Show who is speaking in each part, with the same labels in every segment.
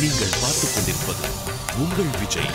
Speaker 1: நீங்கள் பார்த்துக் கொண்டிருப்பது உங்கள் Vijay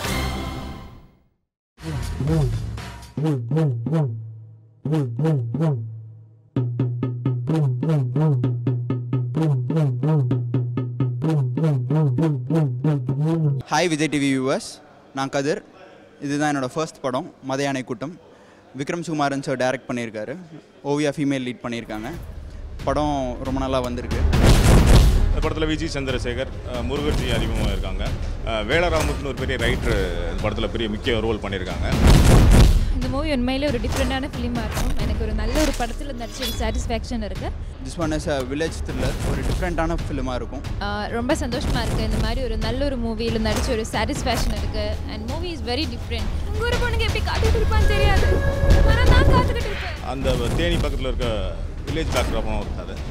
Speaker 2: hi Vijay TV viewers நான் கதிர் இதுதான் என்னோடய ஃபர்ஸ்ட் படம் மத யானை கூட்டம் விக்ரம் சுகுமாரன் சார் டைரக்ட் பண்ணியிருக்காரு ஓவியா ஃபீமேல் லீட் பண்ணியிருக்காங்க படம் ரொம்ப நல்லா வந்திருக்கு
Speaker 3: இந்த படத்தில் விஜய் சந்திரசேகர் அஹ், முருகர்ஜி அறிமுகமாக இருக்காங்க அஹ், வேலராமத்துன்னு ஒரு பெரிய ரைட்டர் இந்த படத்தில் பெரிய முக்கிய ரோல் பண்ணியிருக்காங்க
Speaker 4: இந்த மூவி உண்மையிலே ஒரு டிஃப்ரெண்டான ஃபிலிமாக இருக்கும் எனக்கு ஒரு நல்ல ஒரு படத்தில் நடிச்ச ஒரு சாட்டிஸ்ஃபேக்ஷன் இருக்குது
Speaker 2: this one is a village thriller ஒரு டிஃப்ரெண்ட்டான ஃபிலிமாக இருக்கும்
Speaker 4: ரொம்ப சந்தோஷமாக இருக்குது இந்த மாதிரி ஒரு நல்ல ஒரு மூவியில் நடிச்ச ஒரு சாட்டிஸ்ஃபேக்ஷன் இருக்குது and movie is very different உங்கள் ஒரு பொண்ணுங்க எப்படி காத்துக்கிட்டு இருப்பான்னு தெரியாது ஆனால் நான் காத்துக்கிட்டு இருப்பேன்
Speaker 3: அந்த தேனி பக்கத்தில் இருக்க வில்லேஜ் பேக்ராப்பாக ஒரு கதை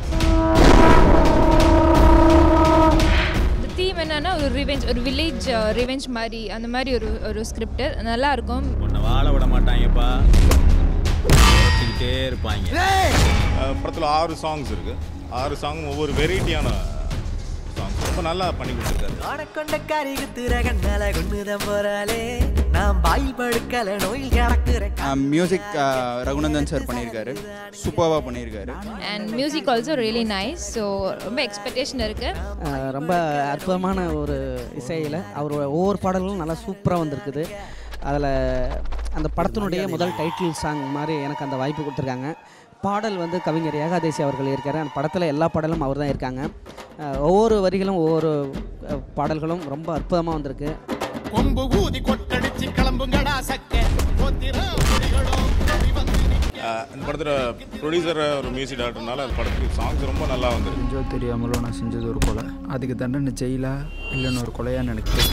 Speaker 4: இந்த தீம் என்னன்னா ஒரு ரிவெஞ்ச் ஒரு வில்லேஜ் ரிவெஞ்ச் மாதிரி அந்த மாதிரி ஒரு ஒரு ஸ்கிரிப்ட் நல்லா இருக்கும்
Speaker 5: உன்னை வாழ விட மாட்டாங்கப்பா ஓட்டிக்கிட்டே இருப்பாங்க
Speaker 3: படத்தில் ஆறு சாங்ஸ் இருக்குது ஆறு சாங்கும் ஒவ்வொரு வெரைட்டியான சாங்ஸ் ரொம்ப நல்லா பண்ணி கொடுத்துருக்காரு
Speaker 6: ஆனக்கொண்ட கரிகு திரகன் மேல கொண்டுதான் போறாளே நான் பாயில் படுக்கல நோயில் கிடக்குறேன்
Speaker 2: மியூசிக் ரகுநந்தன் சார் பண்ணியிருக்காரு சூப்பராக பண்ணியிருக்காரு
Speaker 4: and music also really nice so ரொம்ப எக்ஸ்பெக்டேஷன் இருக்குது
Speaker 7: அஹ் ரொம்ப அற்புதமான ஒரு இசையில் அவர் ஒவ்வொரு பாடல்களும் நல்லா சூப்பராக வந்திருக்குது அதில் அந்த படத்தினுடைய முதல் டைட்டில் சாங் மாதிரி எனக்கு அந்த வாய்ப்பு கொடுத்துருக்காங்க பாடல் வந்து கவிஞர் ஏகாதேசி அவர்கள் இருக்கார் அந்த படத்தில் எல்லா பாடலும் அவர் தான் இருக்காங்க அஹ் ஒவ்வொரு வரிகளும் ஒவ்வொரு அஹ், பாடல்களும் ரொம்ப அற்புதமாக வந்திருக்கு
Speaker 8: கொம்பு ஊதி கொட்டடிச்சு கிளம்புங்கடா சக்க போத்திரம் புலிகளும் ஓடி வந்து நிக்க.
Speaker 3: அஹ், இந்த படத்தில் ப்ரொடியூசர் ஒரு மியூசிக் டேரக்டர்னால அந்த படத்துக்கு சாங்ஸ் ரொம்ப நல்லா வந்திருக்கு
Speaker 9: செஞ்சோ தெரியாமலோ நான் செஞ்சது ஒரு கொலை அதுக்கு தண்டனை ஜெயிலா இல்லைன்னு ஒரு கொலையா நினைக்கிறேன்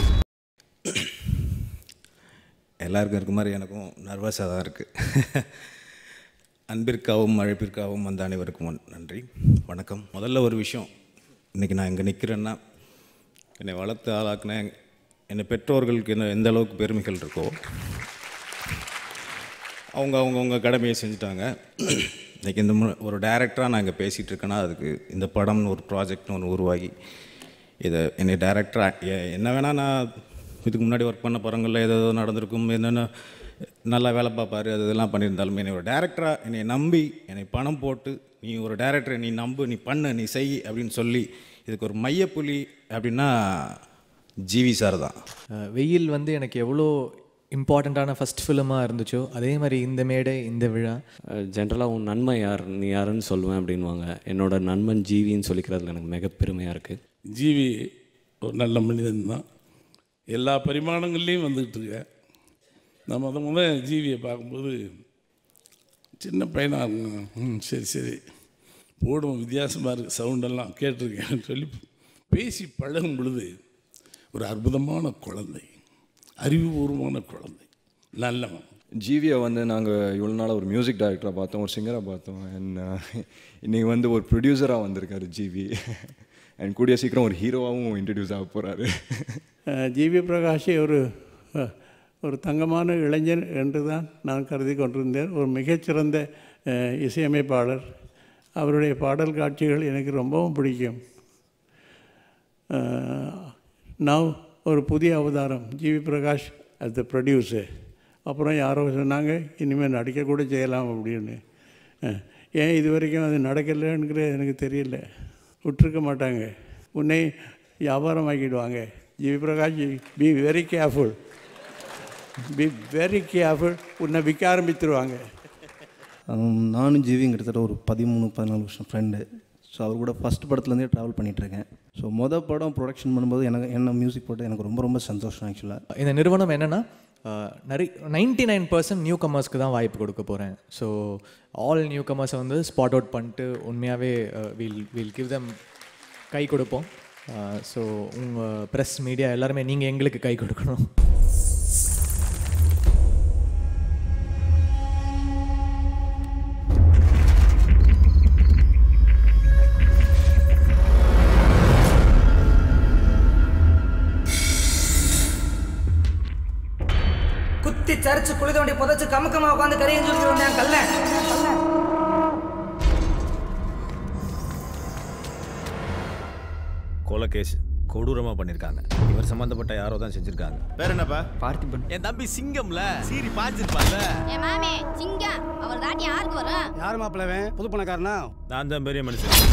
Speaker 5: எல்லாருக்கும் இருக்க மாதிரி எனக்கும் நர்வஸாக தான் இருக்குது அன்பிற்காகவும் அழைப்பிற்காகவும் வந்த அனைவருக்கும் வண- நன்றி வணக்கம் முதல்ல ஒரு விஷயம் இன்றைக்கி நான் இங்கே நிற்கிறேன்னா என்னை வளர்த்து ஆளாக்குன என்னை பெற்றோர்களுக்கு என்ன எந்த அளவுக்கு பெருமைகள் இருக்கோ அவங்க அவங்கவுங்க கடமையை செஞ்சுட்டாங்க இன்றைக்கி இந்த மு- ஒரு டைரக்டராக நான் இங்கே பேசிகிட்டு இருக்கேன்னா அதுக்கு இந்த படம்னு ஒரு ப்ராஜெக்ட்னு ஒன்று உருவாகி இதை என்னை டேரக்டராக என்ன வேணால் நான் இதுக்கு முன்னாடி ஒர்க் பண்ண படங்களில் ஏதோ ஏதோ நடந்திருக்கும் என்னென்ன நல்லா வேலை பார்ப்பாரு அது இதெல்லாம் பண்ணியிருந்தாலும் என்னை ஒரு டேரக்டராக என்னை நம்பி என்னை பணம் போட்டு நீ ஒரு டேரக்டரை நீ நம்பு நீ பண்ணு நீ செய் அப்படின்னு சொல்லி இதுக்கு ஒரு மையப்புலி அப்படின்னா ஜிவி சார் தான்
Speaker 10: அஹ் வெயில் வந்து எனக்கு எவ்வளோ இம்பார்ட்டண்ட்டான ஃபஸ்ட் ஃபிலிமாக இருந்துச்சோ அதே மாதிரி இந்த மேடை இந்த விழா
Speaker 11: ஜென்ரலாக உன் நன்மை யார் நீ யாருன்னு சொல்லுவேன் அப்படின்வாங்க என்னோட நண்பன் ஜீவின்னு சொல்லிக்கிறதுல எனக்கு மிக பெருமையாக இருக்குது
Speaker 8: ஜீவி ஒரு நல்ல மனிதன் தான் எல்லா பரிமாணங்கள்லேயும் வந்துக்கிட்டு இருக்க நான் முத முத ஜீவியை பார்க்கும்போது சின்ன பையனாக இருந்தேன். ம் சரி சரி போடும் வித்தியாசமாக இருக்குது சவுண்டெல்லாம் கேட்டிருக்கேன் சொல்லி பேசி பழகும் பொழுது ஒரு அற்புதமான குழந்தை அறிவுபூர்வமான குழந்தை நல்லவன்
Speaker 9: ஜிவியை வந்து நாங்கள் இவ்வளோ நாள் ஒரு மியூசிக் டைரக்டராக பார்த்தோம் ஒரு சிங்கராக பார்த்தோம் அண்ட் இன்னைக்கு வந்து ஒரு ப்ரொடியூசராக வந்திருக்காரு ஜிவி அண்ட் கூடிய சீக்கிரம் ஒரு ஹீரோவாகவும் இன்ட்ரடியூஸ் ஆக போகிறாரு
Speaker 8: ஜிவி பிரகாஷை ஒரு அஹ், ஒரு தங்கமான இளைஞன் என்று தான் நான் கருதி கொண்டிருந்தேன் ஒரு மிகச்சிறந்த அஹ், இசையமைப்பாளர் அவருடைய பாடல் காட்சிகள் எனக்கு ரொம்பவும் பிடிக்கும் நான் ஒரு புதிய அவதாரம் GV Prakash as the producer அப்புறம் யாரோ சொன்னாங்க இனிமேல் நடிக்கக்கூட செய்யலாம் அப்படின்னு அஹ், ஏன் இது வரைக்கும் அது நடக்கலைங்கிறது எனக்கு தெரியல விட்டுருக்க மாட்டாங்க உன்னை வியாபாரம் ஆக்கிடுவாங்க GV Prakash be very careful be very careful உன்னை விற்க ஆரம்பித்துருவாங்க
Speaker 9: நானும் ஜிவியும் கிட்டத்தட்ட ஒரு பதிமூணு பதினாலு வருஷம் ஃப்ரெண்டு ஸோ அவர் கூட ஃபஸ்ட் படத்துலேருந்தே ட்ராவல் பண்ணிகிட்ருக்கேன் ஸோ மொதல் படம் ப்ரொடக்ஷன் பண்ணும்போது எனக்கு என்ன மியூசிக் போட்டு எனக்கு ரொம்ப ரொம்ப சந்தோஷம் ஆக்சுவலாக
Speaker 10: இந்த நிறுவனம் என்னென்னா நிறைய நைன்டி நைன் பர்சன்ட் நியூ கமர்ஸ்க்கு தான் வாய்ப்பு கொடுக்க போகிறேன் ஸோ ஆல் நியூ கமர்ஸை வந்து ஸ்பாட் அவுட் பண்ணிட்டு உண்மையாகவே வில் வில் கிவ் தம் கை கொடுப்போம் ஸோ உங்கள் ப்ரெஸ் மீடியா எல்லாருமே நீங்கள் எங்களுக்கு கை கொடுக்கணும்
Speaker 6: குத்தி சரிச்சு குழி தோண்டி புதைச்சு கமுக்கமா உட்காந்து கரையும் சொல்லி வந்தேன் கல்ல
Speaker 5: கொலை கேஸ்
Speaker 12: கொடூரமாக பண்ணியிருக்காங்க இவர் சம்மந்தப்பட்ட யாரோ தான் செஞ்சுருக்காங்க
Speaker 13: வேற என்னப்பா
Speaker 2: பார்த்திபன்
Speaker 13: என் தம்பி சிங்கம்ல சீரி பாஞ்சிருப்பான்ல
Speaker 14: என் மாமே சிங்கம் அவர் தாட்டி யாருக்கு வரும்
Speaker 12: யார் மாப்பிள்ளவன் புது பணக்காரனா நான் தான் பெரிய மனுஷன்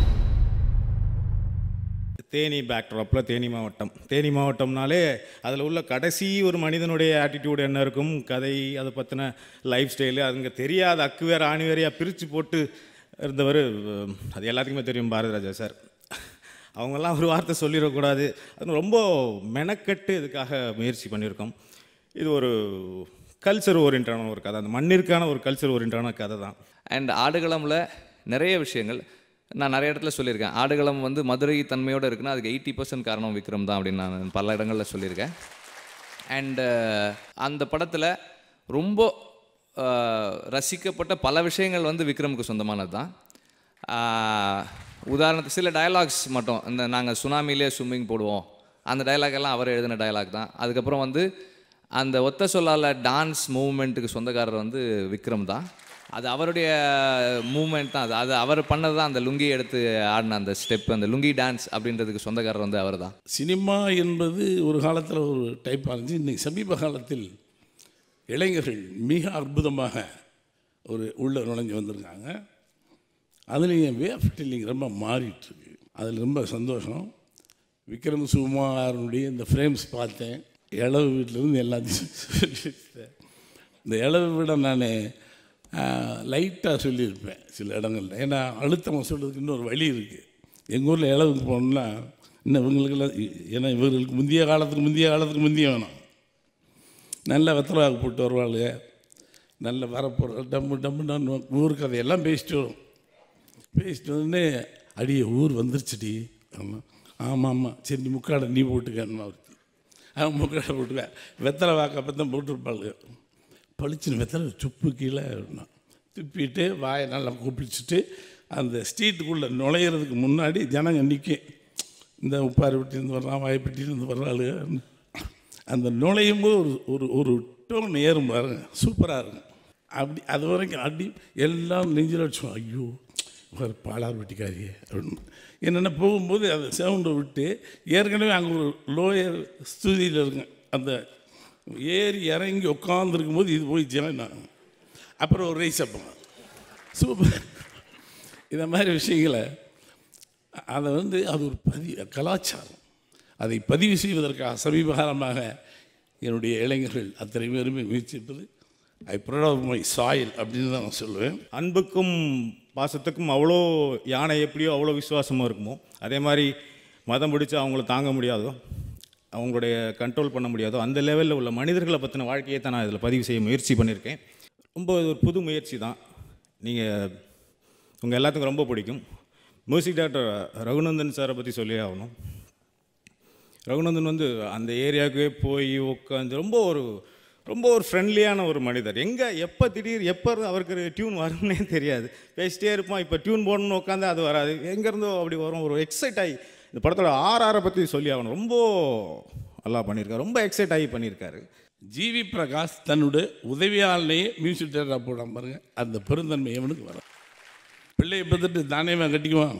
Speaker 5: தேனி பேக்ட்ராப்பில் தேனி மாவட்டம் தேனி மாவட்டம்னாலே அதில் உள்ள கடைசி ஒரு மனிதனுடைய ஆட்டிடியூட் என்ன இருக்கும் கதை அதை பற்றின லைஃப் ஸ்டைலு அதுங்க தெரியாத அக்கு வேற ஆணி வேறையாக பிரித்து போட்டு இருந்தவர் அது எல்லாத்துக்குமே தெரியும் பாரதிராஜா சார் அவங்கெல்லாம் ஒரு வார்த்தை சொல்லிடக்கூடாது அது ரொம்ப மெனக்கட்டு இதுக்காக முயற்சி பண்ணியிருக்கோம் இது ஒரு கல்ச்சர் ஓரியன்டான ஒரு கதை அந்த மண்ணிற்கான ஒரு கல்ச்சர் ஓரியன்டான கதை தான்
Speaker 15: அண்ட் ஆடுகளமில் நிறைய விஷயங்கள் நான் நிறைய இடத்துல சொல்லியிருக்கேன் ஆடுகளம் வந்து மதுரை தன்மையோடு இருக்குன்னா அதுக்கு எயிட்டி பர்சன்ட் காரணம் விக்ரம் தான் அப்படின்னு நான் பல இடங்களில் சொல்லியிருக்கேன் அண்டு அந்த படத்தில் ரொம்ப அஹ், ரசிக்கப்பட்ட பல விஷயங்கள் வந்து விக்ரமுக்கு சொந்தமானது தான் ஆஹ், உதாரணத்துக்கு சில டயலாக்ஸ் மட்டும் இந்த நாங்கள் சுனாமிலே ஸ்விம்மிங் போடுவோம் அந்த டயலாக் எல்லாம் அவர் எழுதின டயலாக் தான் அதுக்கப்புறம் வந்து அந்த ஒத்த சொல்லால டான்ஸ் மூவ்மெண்ட்டுக்கு சொந்தக்காரர் வந்து விக்ரம் தான் அது அவருடைய மூமெண்ட் தான் அது அது அவர் பண்ணது தான் அந்த லுங்கி எடுத்து ஆடின அந்த ஸ்டெப் அந்த லுங்கி டான்ஸ் அப்படின்றதுக்கு சொந்தக்காரர் வந்து அவர் தான்
Speaker 8: சினிமா என்பது ஒரு காலத்தில் ஒரு டைப்பாக இருந்துச்சு இன்னைக்கு சமீப காலத்தில் இளைஞர்கள் மிக அற்புதமாக ஒரு உள்ள நுழைஞ்சு வந்திருக்காங்க அதுலேயும் வே ஆஃப் டெல்லிங் ரொம்ப மாறிட்டுருக்கு அதில் ரொம்ப சந்தோஷம் விக்ரம் சுகுமாரனுடைய இந்த ஃப்ரேம்ஸ் பார்த்தேன் இளவு வீட்டிலேருந்து எல்லாத்தையும் சொல்லியிருந்தேன் இந்த இளவு விட நான் லைட்டாக சொல்லியிருப்பேன் சில இடங்கள்ல ஏன்னா அழுத்தமாக சொல்கிறதுக்கு இன்னொரு வழி இருக்குது எங்கள் ஊரில் இளவுக்கு போனோம்னா இன்னும் இவங்களுக்கெல்லாம் இ- ஏன்னா இவர்களுக்கு முந்தைய காலத்துக்கு முந்தைய காலத்துக்கு முந்தைய வேணும் நல்ல வெத்தலாக போட்டு வருவாளுங்க நல்ல வரப்போகிற டம்மு டம்மு டம்மு ஊர் கதையெல்லாம் பேசிட்டு வரும் பேசிட்டு வந்து அடியே ஊர் வந்துருச்சுடி ஆமாம் ஆமாம் ஆமாம் சரி நீ முக்காடை நீ போட்டுக்கன்னு ஒருத்தி அவன் முக்காடை போட்டுக்க வெத்தலை வாக்கப்போ தான் போட்டிருப்பாளுங்க பளிச்சுன்னு வெத்தலை துப்பு கீழே விடணும். துப்பிட்டு வாயை நல்லா கூப்பிடிச்சிட்டு அந்த ஸ்ட்ரீட்டுக்குள்ளே நுழையிறதுக்கு முன்னாடி ஜனங்க நிற்கும் இந்த உப்பாரி விட்டிருந்து வர்றான் வாய்ப்பட்டியிலேருந்து வர்றாளுங்க அந்த நுழையும் போது ஒரு ஒரு ஒரு டோன் ஏறும் பாருங்க சூப்பராக இருக்கும் அப்படி அது வரைக்கும் அடி எல்லாம் நெஞ்சில் வச்சோம் ஐயோ ஒரு பாலார் வெட்டிக்காரியே அப்படின்னு என்னென்ன போகும்போது அந்த சவுண்டை விட்டு ஏற்கனவே அங்கே ஒரு லோயர் ஸ்துதியில் இருக்குங்க அந்த ஏறி இறங்கி உட்காந்துருக்கும் போது இது போய் ஜாயின் ஆகும் அப்புறம் ஒரு ரைஸ் அப்போ சூப்பர் இந்த மாதிரி விஷயங்களை அதை வந்து அது ஒரு பதி கலாச்சாரம் அதை பதிவு செய்வதற்காக சமீப காலமாக என்னுடைய இளைஞர்கள் அத்தனை பேருமே முயற்சிப்பது ஐ ப்ரொட் மை சாயில் அப்படின்னு தான் நான் சொல்லுவேன்
Speaker 5: அன்புக்கும் பாசத்துக்கும் அவ்வளோ யானை எப்படியோ அவ்வளோ விசுவாசமாக இருக்குமோ அதே மாதிரி மதம் பிடிச்சு அவங்கள தாங்க முடியாதோ அவங்களுடைய கண்ட்ரோல் பண்ண முடியாதோ அந்த லெவலில் உள்ள மனிதர்களை பற்றின வாழ்க்கையை தான் நான் இதில் பதிவு செய்ய முயற்சி பண்ணியிருக்கேன் ரொம்ப இது ஒரு புது முயற்சி தான் நீங்கள் உங்கள் எல்லாத்துக்கும் ரொம்ப பிடிக்கும் மியூசிக் டைரக்டர் ரகுநந்தன் சாரை பற்றி சொல்லி ஆகணும் ரகுநந்தன் வந்து அந்த ஏரியாவுக்கே போய் உட்காந்து ரொம்ப ஒரு ரொம்ப ஒரு ஃப்ரெண்ட்லியான ஒரு மனிதர் எங்கே எப்போ திடீர் எப்போ அவருக்கு டியூன் வரும்னே தெரியாது பேசிட்டே இருப்பான் இப்போ டியூன் போடணும்னு உட்காந்து அது வராது எங்கேருந்தோ அப்படி வரும் ஒரு எக்ஸைட் ஆகி இந்த படத்தோட ஆர்ஆரை பற்றி சொல்லி ஆகணும் ரொம்ப நல்லா பண்ணியிருக்காரு ரொம்ப எக்ஸைட் ஆகி பண்ணியிருக்காரு
Speaker 8: ஜிவி பிரகாஷ் தன்னுடைய உதவியாளனையே மியூசிக் டேரக்டர் போடாம பாருங்க அந்த பெருந்தன்மை எவனுக்கு வரும் பிள்ளையை பார்த்துட்டு தானே அவன் கட்டிக்குவான்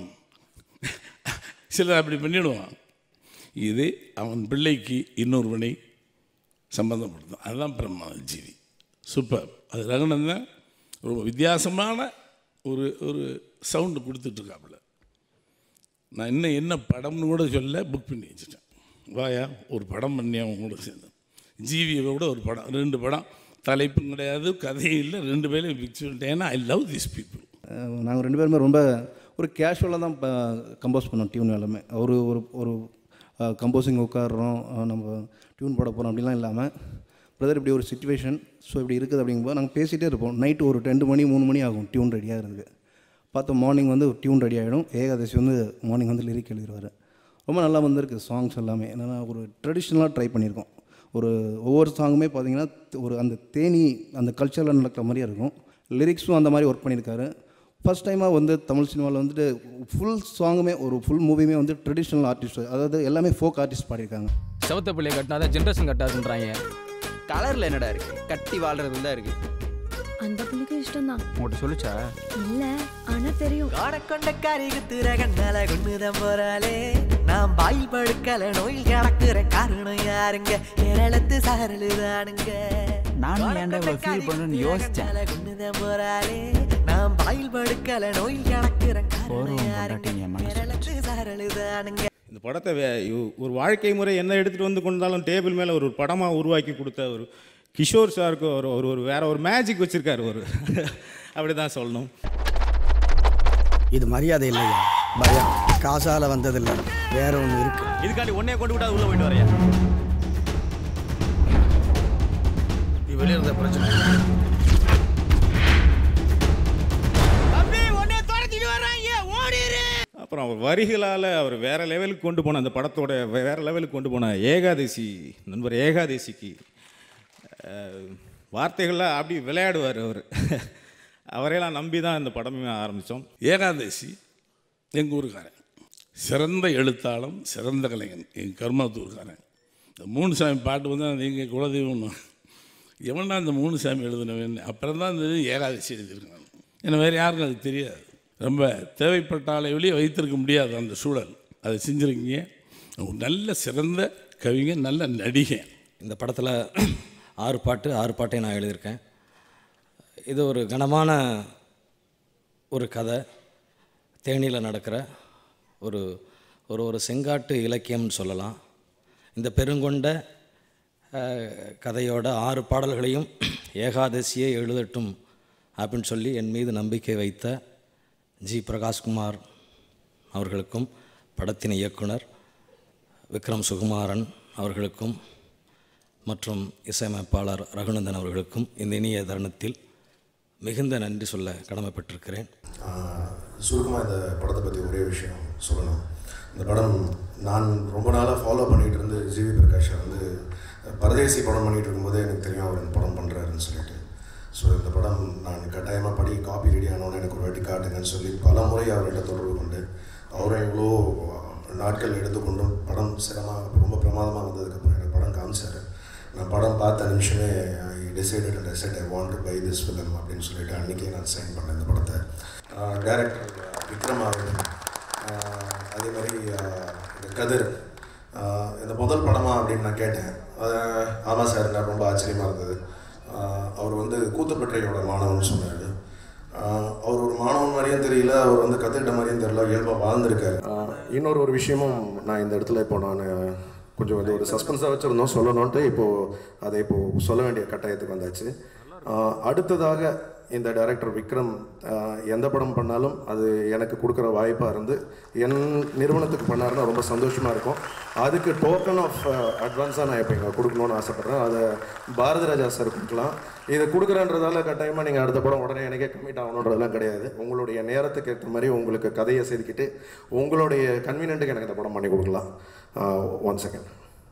Speaker 8: சிலர் அப்படி பண்ணிடுவான் இது அவன் பிள்ளைக்கு இன்னொருவனை சம்பந்தப்படுத்தும் அதுதான் பிரம்மா ஜீவி சூப்பர் அது ரகுநந்தன் ரொம்ப வித்தியாசமான ஒரு ஒரு சவுண்டு கொடுத்துட்ருக்காப்புல நான் இன்னும் என்ன படம்னு கூட சொல்ல புக் பண்ணி வச்சுட்டேன் வாயா ஒரு படம் பண்ணி அவன் கூட சேர்ந்தேன் ஜீவியை விட ஒரு படம் ரெண்டு படம் தலைப்பும் கிடையாது கதையும் இல்லை ரெண்டு பேரையும் பிக்ஸ் பண்ணிட்டேன் ஏன்னா ஐ லவ் திஸ் பீப்புள்
Speaker 9: நாங்கள் ரெண்டு பேருமே ரொம்ப ஒரு கேஷுவலாக தான் கம்போஸ் பண்ணோம் டியூன் எல்லாமே ஒரு ஒரு ஒரு கம்போசிங் உட்காடுறோம் அஹ் நம்ம டியூன் போட போகிறோம் அப்படிலாம் இல்லாமல் பிரதர் இப்படி ஒரு சுச்சுவேஷன் ஸோ இப்படி இருக்குது அப்படிங்கும்போது நாங்கள் பேசிகிட்டே இருப்போம் நைட்டு ஒரு ரெண்டு மணி மூணு மணி ஆகும் டியூன் ரெடி ஆகிறதுக்கு பார்த்தா மார்னிங் வந்து டியூன் ரெடி ஆகிடும் ஏகாதசி வந்து மார்னிங் வந்து லிரிக் எழுதிடுவார் ரொம்ப நல்லா வந்திருக்கு சாங்ஸ் எல்லாமே என்னென்னா ஒரு ட்ரெடிஷ்னலாக ட்ரை பண்ணியிருக்கோம் ஒரு ஒவ்வொரு சாங்குமே பார்த்தீங்கன்னா ஒரு அந்த தேனி அந்த கல்ச்சரில் நடக்கிற மாதிரியே இருக்கும் லிரிக்ஸும் அந்த மாதிரி ஒர்க் பண்ணியிருக்காரு ஃபர்ஸ்ட் டைமாக வந்து தமிழ் சினிமாவில் வந்துட்டு ஃபுல் சாங்குமே ஒரு ஃபுல் மூவியுமே வந்து ட்ரெடிஷ்னல் ஆர்டிஸ்ட் அதாவது எல்லாமே ஃபோக் ஆர்டிஸ்ட் பாடியிருக்காங்க
Speaker 16: செவத்த பிள்ளைய கட்டினாதான் ஜென்ரேஷன் கட்டாதுன்றாங்க
Speaker 17: கலரில் என்னடா இருக்கு கட்டி வாழ்றது தான் இருக்கு
Speaker 18: அந்த புள்ளிக்கு இஷ்டம் தான்
Speaker 17: உங்கள்கிட்ட சொல்லுச்சா
Speaker 18: இல்ல ஆனா தெரியும்
Speaker 6: காடக்கொண்ட கறி குத்துற கண்ணால கொண்டுதான் போறாளே நான் பாய் படுக்கல நோயில் கிடக்குறேன் காரணம் யாருங்க கேரளத்து சாரலுதானுங்க
Speaker 17: நானும் ஏன்டா இவ்வளோ ஃபீல் பண்ணுன்னு யோசித்தேன்
Speaker 6: குண்டுதான் போறாளே நான் பாயில் படுக்கல நோயில் கிடக்குறேன்
Speaker 17: போர்வம் பொண்டாட்டிங்க மனசு
Speaker 6: கேரளத்து சாரலுதானுங்க
Speaker 5: இந்த படத்தை வே- இவ்- ஒரு வாழ்க்கை முறை என்ன எடுத்துகிட்டு வந்து கொண்டாலும் டேபிள் மேலே ஒரு படமாக உருவாக்கி கொடுத்த ஒரு கிஷோர் சாருக்கு ஒரு ஒரு ஒரு வேற ஒரு மேஜிக் வச்சுருக்காரு ஒரு அப்படி தான் சொல்லணும்
Speaker 19: இது மரியாதை இல்லையா பயம் காசால வந்ததில்லை வேற ஒன்று இருக்கு
Speaker 12: இதுக்காண்டி உன்னைய கொண்டு விட்டா உள்ள போயிட்டு வரையா
Speaker 19: நீ வெளியே இருந்த பிரச்சனை
Speaker 5: அப்புறம் அவர் வரிகளால் அவர் வேற லெவலுக்கு கொண்டு போன அந்த படத்தோட வே- வேற லெவலுக்கு கொண்டு போன ஏகாதசி நண்பர் ஏகாதசிக்கு அஹ், வார்த்தைகள்லாம் அப்படி விளையாடுவார் அவர் அவரையெல்லாம் நம்பி தான் இந்த படமே ஆரம்பித்தோம்
Speaker 20: ஏகாதசி எங்கள் ஊருக்காரன் சிறந்த எழுத்தாளம் சிறந்த கலைஞன் எங்கள் கர்மத்தூர்காரன் இந்த மூணு சாமி பாட்டு வந்து அது எங்கள் குலதெய்வம் எவனா இந்த மூணு சாமி எழுதினவன் அப்புறம் தான் இந்த ஏகாதசி எழுதியிருக்காங்க ஏன்னா வேறு யாருக்கும் அது தெரியாது ரொம்ப தேவைப்பட்டாலே வெளியே வைத்திருக்க முடியாது அந்த சூழல் அதை செஞ்சுருக்கீங்க ஒரு நல்ல சிறந்த கவிஞர் நல்ல நடிகை
Speaker 21: இந்த படத்தில் ஆறு பாட்டு ஆறு பாட்டையும் நான் எழுதியிருக்கேன் இது ஒரு கனமான ஒரு கதை தேனியில் நடக்கிற ஒரு ஒரு ஒரு செங்காட்டு இலக்கியம்னு சொல்லலாம் இந்த பெருங்கொண்ட அஹ், கதையோட ஆறு பாடல்களையும் ஏகாதசியே எழுதட்டும் அப்படின்னு சொல்லி என் மீது நம்பிக்கை வைத்த ஜி பிரகாஷ்குமார் அவர்களுக்கும் படத்தின் இயக்குனர் விக்ரம் சுகுமாரன் அவர்களுக்கும் மற்றும் இசையமைப்பாளர் ரகுநந்தன் அவர்களுக்கும் இந்த இனிய தருணத்தில் மிகுந்த நன்றி சொல்ல கடமைப்பட்டிருக்கிறேன்
Speaker 22: சுருக்கமாக இந்த படத்தை பற்றி ஒரே விஷயம் சொல்லணும் இந்த படம் நான் ரொம்ப நாளாக ஃபாலோ பண்ணிகிட்டு இருந்து ஜிவி பிரகாஷை வந்து பரதேசி படம் பண்ணிகிட்டு இருக்கும்போதே எனக்கு தெரியும் அவர் இந்த படம் பண்ணுறாருன்னு சொல்லிட்டு ஸோ இந்த படம் நான் கட்டாயமாக படி காப்பி ரெடி ஆனோன்னு எனக்கு ஒரு வாட்டி காட்டுங்கன்னு சொல்லி பல முறை அவர்கிட்ட தொடர்பு கொண்டு அவரும் எவ்வளோ நாட்கள் எடுத்துக்கொண்டும் படம் சிரமமாக ரொம்ப பிரமாதமாக வந்ததுக்கப்புறம் எனக்கு படம் காமிச்சார் நான் படம் பார்த்த நிமிஷமே I decided and said I want to buy this film அப்படின்னு சொல்லிட்டு அன்றைக்கே நான் சைன் பண்ணேன் இந்த படத்தை டேரக்டர் விக்ரம் அவர்கள் ஆஹ் அதே மாதிரி ஆஹ் இந்த கதிர் ஆஹ் இந்த முதல் படமா அப்படின்னு நான் கேட்டேன் அது ஆமாம் சார் நான் ரொம்ப ஆச்சரியமாக இருந்தது ஆஹ் அவர் வந்து கூத்துப்பற்றையோட மாணவன் சொன்னார் அவர் ஒரு மாணவன் மாதிரியும் தெரியல அவர் வந்து கற்றுக்கிட்ட மாதிரியும் தெரியல இயல்பாக வாழ்ந்திருக்காரு ஆஹ் இன்னொரு ஒரு விஷயமும் நான் இந்த இடத்துல இப்போ நான் கொஞ்சம் வந்து ஒரு சஸ்பென்ஸாக வச்சுருந்தோம் சொல்லணுன்ட்டு இப்போது அதை இப்போது சொல்ல வேண்டிய கட்டாயத்துக்கு வந்தாச்சு ஆஹ் அடுத்ததாக இந்த டைரக்டர் விக்ரம் ஆஹ் எந்த படம் பண்ணாலும் அது எனக்கு கொடுக்குற வாய்ப்பாக இருந்து என் நிறுவனத்துக்கு பண்ணாருன்னா ரொம்ப சந்தோஷமாக இருக்கும் அதுக்கு டோக்கன் ஆஃப் அட்வான்ஸாக நான் இப்போ இங்கே கொடுக்கணும்னு ஆசைப்பட்றேன் அதை பாரதி ராஜா சார் கொடுக்கலாம் இதை கொடுக்குறேன்றதால கட்டாயமாக நீங்கள் அடுத்த படம் உடனே எனக்கே கமிட் ஆகணுன்றதெல்லாம் கிடையாது உங்களுடைய நேரத்துக்கு ஏற்ற மாதிரி உங்களுக்கு கதையை செதுக்கிட்டு உங்களுடைய கன்வீனியன்ட்டுக்கு எனக்கு இந்த படம் பண்ணி கொடுக்கலாம் ஒன் செகண்ட்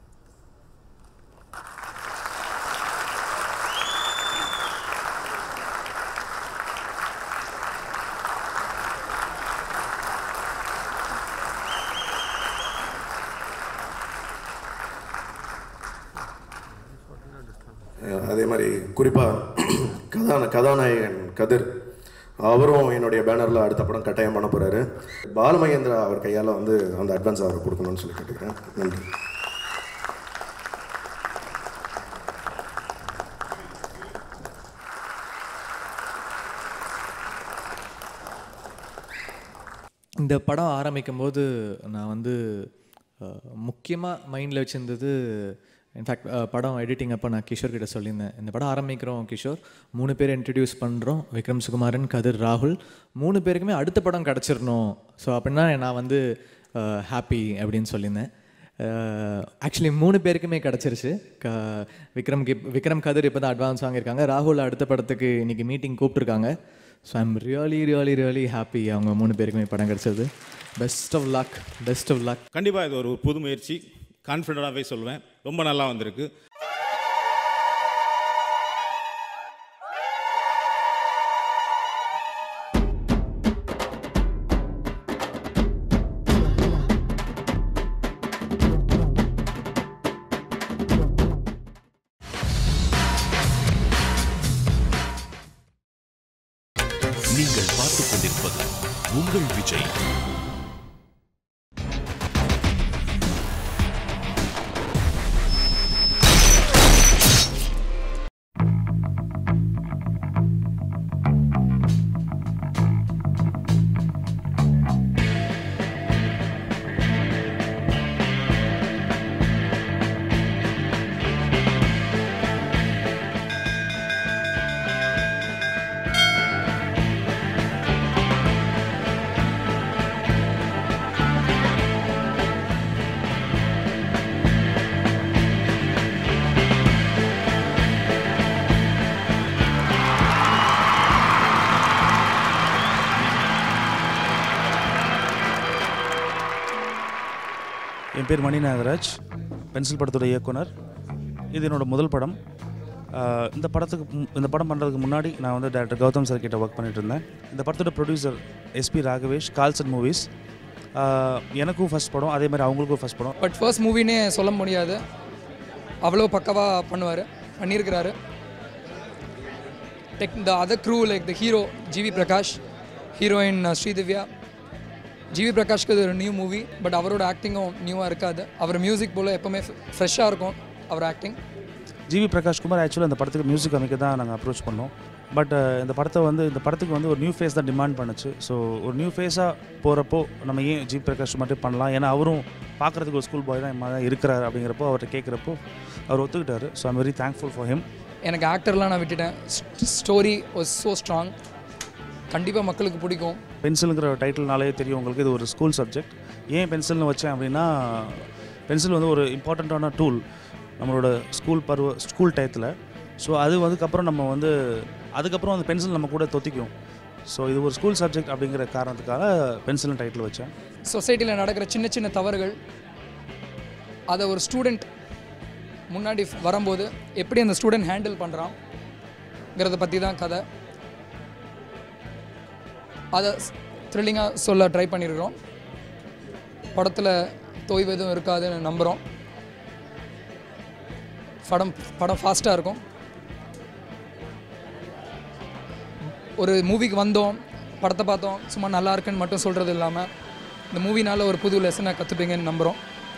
Speaker 22: அஹ் அதே மாதிரி குறிப்பாக கதான கதாநாயகன் கதிர் அவரும் என்னுடைய பேனரில் அடுத்த படம் கட்டாயம் பண்ண போகிறாரு பாலமகேந்திரா அவர் கையால் வந்து அந்த அட்வான்ஸ் அவர் கொடுக்கணும்னு சொல்லி கேட்டுக்கிறேன் நன்றி
Speaker 10: இந்த படம் ஆரம்பிக்கும் போது நான் வந்து முக்கியமாக மைண்டில் வச்சுருந்தது இன்ஃபேக்ட் படம் எடிட்டிங் அப்போ நான் கிஷோர் கிட்ட சொல்லியிருந்தேன் இந்த படம் ஆரம்பிக்கிறோம் கிஷோர் மூணு பேர் இன்ட்ரடியூஸ் பண்ணுறோம் விக்ரம் சுகுமாரன் கதிர் ராகுல் மூணு பேருக்குமே அடுத்த படம் கிடச்சிடணும் ஸோ அப்படின்னா நான் வந்து ஹாப்பி அப்படின்னு சொல்லியிருந்தேன் ஆக்சுவலி மூணு பேருக்குமே கிடச்சிருச்சு க விக்ரம் கிப் விக்ரம் கதிர் இப்போ தான் அட்வான்ஸ் வாங்கியிருக்காங்க ராகுல் அடுத்த படத்துக்கு இன்றைக்கி மீட்டிங் கூப்பிட்ருக்காங்க so I'm really really really happy அவங்க மூணு பேருக்குமே படம் கிடச்சது best of luck best of luck
Speaker 5: கண்டிப்பாக இது ஒரு புது முயற்சி கான்ஃபிடண்ட்டாகவே சொல்லுவேன் ரொம்ப நல்லா வந்திருக்கு
Speaker 1: நீங்கள் பார்த்துக் கொண்டிருப்பது உங்கள் விஜய்
Speaker 4: பேர் மணி நாகராஜ் பென்சில் படத்தோட இயக்குனர் இது என்னோட முதல் படம் ஆஹ் இந்த படத்துக்கு மு- இந்த படம் பண்ணுறதுக்கு முன்னாடி நான் வந்து டேரக்டர் கௌதம் சார் கிட்ட ஒர்க் பண்ணிட்டு இருந்தேன் இந்த படத்தோட ப்ரொடியூசர் எஸ்பி ராகவேஷ் கால்சன் மூவிஸ் எனக்கும் ஃபர்ஸ்ட் படம் அதே மாதிரி அவங்களுக்கும் ஃபர்ஸ்ட் படம்
Speaker 7: பட் ஃபர்ஸ்ட் மூவினே சொல்ல முடியாது அவ்வளோ பக்கவாக பண்ணுவார் பண்ணியிருக்கிறாரு tech the other crew like the hero GV Prakash heroine Sri Divya GV பிரகாஷ்க்கு இது ஒரு நியூ மூவி பட் அவரோட ஆக்டிங்கும் நியூவாக இருக்காது அவர் மியூசிக் போல் எப்போவுமே ஃப்ரெஷ்ஷாக இருக்கும் அவர் ஆக்டிங்
Speaker 4: ஜிவி பிரகாஷ் குமார் ஆக்சுவலாக இந்த படத்துக்கு மியூசிக் அமைக்க தான் நாங்கள் அப்ரோச் பண்ணோம் பட் இந்த படத்தை வந்து இந்த படத்துக்கு வந்து ஒரு நியூ ஃபேஸ் தான் டிமாண்ட் பண்ணுச்சு ஸோ ஒரு நியூ ஃபேஸாக போகிறப்போ நம்ம ஏன் ஜிவி பிரகாஷ் மட்டும் பண்ணலாம் ஏன்னா அவரும் பார்க்குறதுக்கு ஒரு ஸ்கூல் பாய் தான் மாதிரி தான் இருக்கிறார் அப்படிங்கிறப்போ அவர்கிட்ட கேட்குறப்போ அவர் ஒத்துக்கிட்டாரு so I'm very thankful for him
Speaker 7: எனக்கு ஆக்டர்லாம் நான் விட்டுட்டேன் ஸ்டோரி வாஸ் ஸோ ஸ்ட்ராங் கண்டிப்பாக மக்களுக்கு பிடிக்கும்
Speaker 4: பென்சிலுங்கிற டைட்டில்னாலே தெரியும் உங்களுக்கு இது ஒரு ஸ்கூல் சப்ஜெக்ட் ஏன் பென்சில்னு வச்சேன் அப்படின்னா பென்சில் வந்து ஒரு இம்பார்ட்டண்ட்டான டூல் நம்மளோட ஸ்கூல் பருவ ஸ்கூல் டயத்தில் ஸோ அது அதுக்கப்புறம் நம்ம வந்து அதுக்கப்புறம் அந்த பென்சில் நம்ம கூட தொத்திக்கும் ஸோ இது ஒரு ஸ்கூல் சப்ஜெக்ட் அப்படிங்கிற காரணத்துக்காக பென்சில்னு டைட்டில் வச்சேன்
Speaker 7: சொசைட்டியில் நடக்கிற சின்ன சின்ன தவறுகள் அதை ஒரு ஸ்டூடெண்ட் முன்னாடி வரும்போது எப்படி அந்த ஸ்டூடெண்ட் ஹேண்டில் பண்ணுறாங்கிறத பற்றி தான் கதை அதை த்ரில்லிங்காக சொல்ல ட்ரை பண்ணியிருக்கிறோம் படத்தில் தொய்வு எதுவும் இருக்காதுன்னு நம்புகிறோம் படம் படம் ஃபாஸ்ட்டாக இருக்கும் ஒரு மூவிக்கு வந்தோம் படத்தை பார்த்தோம் சும்மா நல்லா இருக்குன்னு மட்டும் சொல்கிறது இல்லாமல் இந்த மூவினால் ஒரு புது லெசனை கற்றுப்பீங்கன்னு நம்புகிறோம்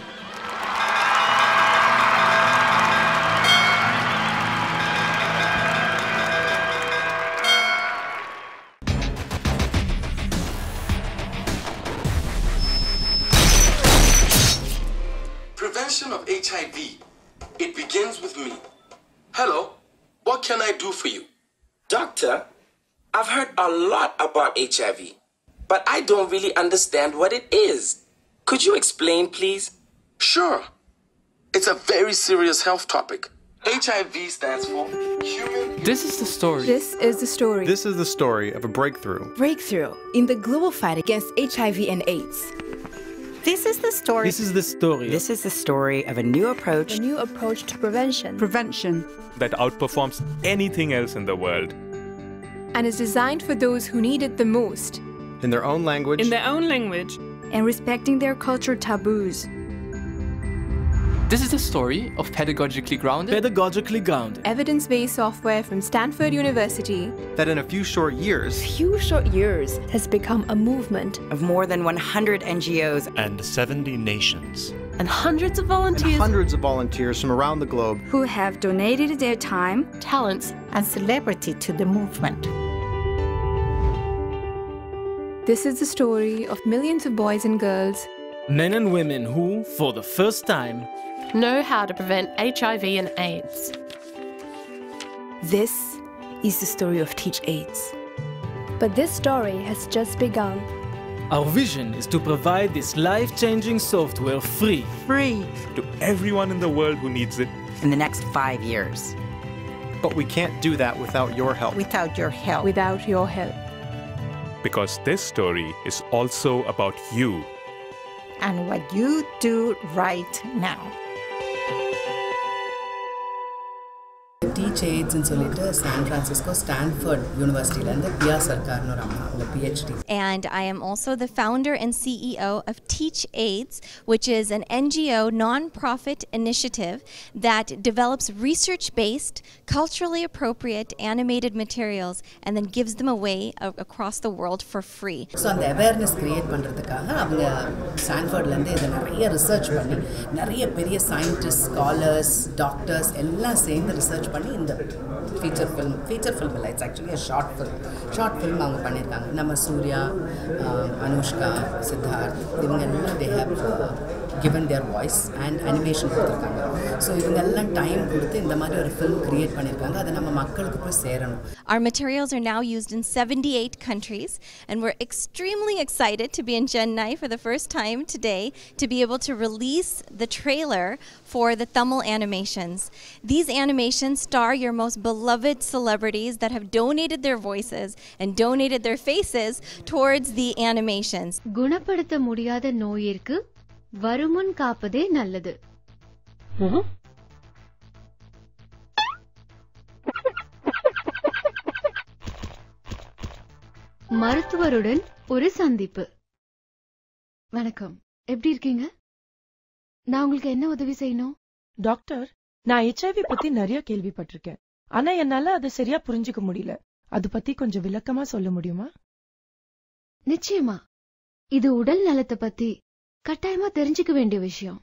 Speaker 23: Prevention of HIV. It begins with me. Hello, what can I do for you?
Speaker 24: Doctor, I've heard a lot about HIV, but I don't really understand what it is. Could you explain, please?
Speaker 23: Sure. It's a very serious health topic. HIV stands for human.
Speaker 25: This is the story.
Speaker 26: This is the story.
Speaker 1: This is the story of a breakthrough.
Speaker 26: breakthrough in the global fight against HIV and AIDS.
Speaker 27: This is the story.
Speaker 1: This is the story.
Speaker 27: This is the story of a new approach.
Speaker 26: A new approach to prevention. Prevention.
Speaker 28: that outperforms anything else in the world.
Speaker 26: And is designed for those who need it the most.
Speaker 1: In their own language.
Speaker 26: In their own language. And respecting their cultural taboos.
Speaker 25: This is the story of pedagogically grounded.
Speaker 1: Pedagogically grounded.
Speaker 26: Evidence based software from Stanford University.
Speaker 1: That in a few short years.
Speaker 26: Few short years has become a movement.
Speaker 27: Of more than 100 NGOs.
Speaker 1: And 70 nations.
Speaker 26: And hundreds of volunteers.
Speaker 1: Hundreds of volunteers from around the globe.
Speaker 26: who have donated their time,
Speaker 27: talents, and celebrity to the movement.
Speaker 26: This is the story of millions of boys and girls
Speaker 1: Men and women who, for the first time,
Speaker 26: know how to prevent HIV and AIDS. This is the story of Teach AIDS. But this story has just begun.
Speaker 1: Our vision is to provide this life changing software free.
Speaker 27: Free.
Speaker 28: To everyone in the world who needs it.
Speaker 27: In the next five years.
Speaker 1: But we can't do that without your help.
Speaker 27: Without your help.
Speaker 26: Without your help.
Speaker 28: Because this story is also about you.
Speaker 27: And what you do right now.
Speaker 29: Teach எய்ட்ஸ்னு சொல்லிட்டு San Francisco Stanford யூனிவர்சிட்டியிலேருந்து பியா சர்க்கார்னு ஒரு அம்மா அவங்க PhD
Speaker 30: And I am also the founder and CEO of Teach AIDS, which is an NGO nonprofit initiative that develops research based, culturally appropriate animated materials and then gives them away a- across the world for free.
Speaker 29: So அந்த awareness create பண்ணுறதுக்காக அவங்க ஸ்டான்ஃபர்ட்லேருந்து இதை நிறைய research பண்ணி நிறைய பெரிய scientist scholars doctors எல்லாம் சேர்ந்து ரிசர்ச் பண்ணி இந்த ஃபீச்சர் ஃபிலிம் ஃபீச்சர் ஃபிலிம் இல்லை it's actually short film short film அவங்க பண்ணியிருக்காங்க நம்ம சூர்யா ஆஹ், அனுஷ்கா சித்தார்த் இவங்க எல்லாம் they have given their voice and animation கொடுத்துருக்காங்க ஸோ இவங்க எல்லாம் டைம் கொடுத்து இந்த மாதிரி ஒரு ஃபிலிம் க்ரியேட் பண்ணியிருக்காங்க அதை நம்ம மக்களுக்கு போய் சேரணும்
Speaker 30: Our materials are now used in 78 countries, and we're extremely excited to be in Chennai for the first time today to be able to release the trailer for the Tamil animations. These animations star your most beloved celebrities that have donated their voices and donated their faces towards the animations.
Speaker 31: குணப்படுத்த முடியாத நோயிற்கு
Speaker 2: வருமுன் காப்பதே நல்லது மருத்துவருடன் ஒரு சந்திப்பு வணக்கம் எப்படி இருக்கீங்க நான் உங்களுக்கு என்ன உதவி செய்யணும்
Speaker 3: டாக்டர் நான் ஹெச்ஐவி பத்தி நிறைய கேள்விப்பட்டிருக்கேன் ஆனா என்னால அதை சரியா புரிஞ்சுக்க முடியல அது பத்தி கொஞ்சம் விளக்கமா சொல்ல முடியுமா
Speaker 2: நிச்சயமா இது உடல் நலத்தை பத்தி கட்டாயமா தெரிஞ்சுக்க வேண்டிய விஷயம்